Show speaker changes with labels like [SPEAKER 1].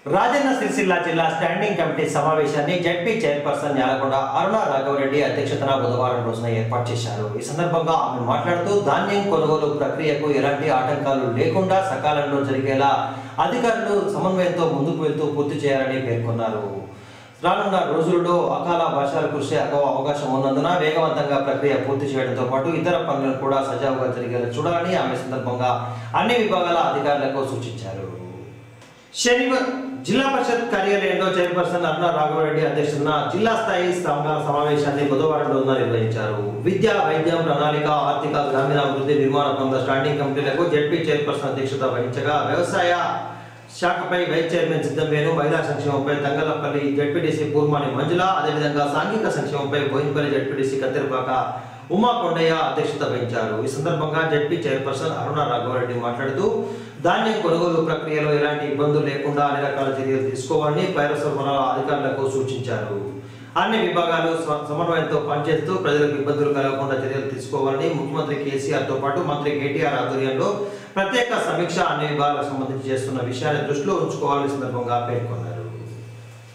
[SPEAKER 1] రాజన్న సిరిసిల్ల జిల్లా standing committee సమావేశాన్ని ZP chairperson Yalakonda Aruna Raghavareddy అధ్యక్షతన బుధవారం రోజున ఏర్పాటు చేశారు ఈ సందర్భంగా ఆమె మాట్లాడుతూ ధాన్యం కొనుగోలు ప్రక్రియకు ఎలాంటి ఆటంకాలు లేకుండా సకాలంలో జరిగేలా అధికారులు సమన్వయంతో ముందుకు వెళ్తూ పూర్తి చేయాలని పేర్కొన్నారు రానున్న రోజుల్లో అకాల వర్షాలు కురిసే ఎక్కువ అవకాశం ఉన్నందున వేగవంతంగా ప్రక్రియ పూర్తి చేయడంతో పాటు ఇతర పనులను కూడా సజావుగా జరిగేలా చూడాలని ఆమె సందర్భంగా అన్ని విభాగాల అధికారులకు సూచించారు శనివారం జిల్లా పరిషత్ కార్యాలయంలో చైర్పర్సన్ అరుణ రాఘవరెడ్డి అధ్యక్షతన జిల్లా స్థాయి సంఘాల సమావేశాన్ని బుధవారం రోజున నిర్వహించారు విద్య వైద్యం ప్రణాళిక ఆర్థిక గ్రామీణాభివృద్ధి నిర్మాణ పనుల స్టాండింగ్ కమిటీలకు జడ్పీ చైర్పర్సన్ అధ్యక్షత వహించగా వ్యవసాయ శాఖపై వైస్ చైర్మన్ సిద్ధంవేను మహిళా సంక్షేమంపై తంగలపల్లి జడ్పీటీసీ పూర్మాని మంజుల అదేవిధంగా సాంఘిక సంక్షేమంపై బోయినపల్లి జడ్పీటీసీ కత్తిరిపాక ఉమా కొండయ్య అధ్యక్షత వహించారు ఈ సందర్భంగా జడ్పీ చైర్పర్సన్ అరుణ రాఘవరెడ్డి మాట్లాడుతూ ధాన్యం కొనుగోలు ప్రక్రియలో ఎలాంటి ఇబ్బందులు లేకుండా అన్ని రకాల చర్యలు తీసుకోవాలని పౌర సరఫరాల అధికారులకు సూచించారు అన్ని విభాగాలు స్వ- సమన్వయంతో పనిచేస్తూ ప్రజలకు ఇబ్బందులు కలగకుండా చర్యలు తీసుకోవాలని ముఖ్యమంత్రి కేసీఆర్ తో పాటు మంత్రి కేటీఆర్ ఆధ్వర్యంలో ప్రత్యేక సమీక్ష అన్ని విభాగాలకు సంబంధించి చేస్తున్న విషయాన్ని దృష్టిలో ఉంచుకోవాలని సందర్భంగా పేర్కొన్నారు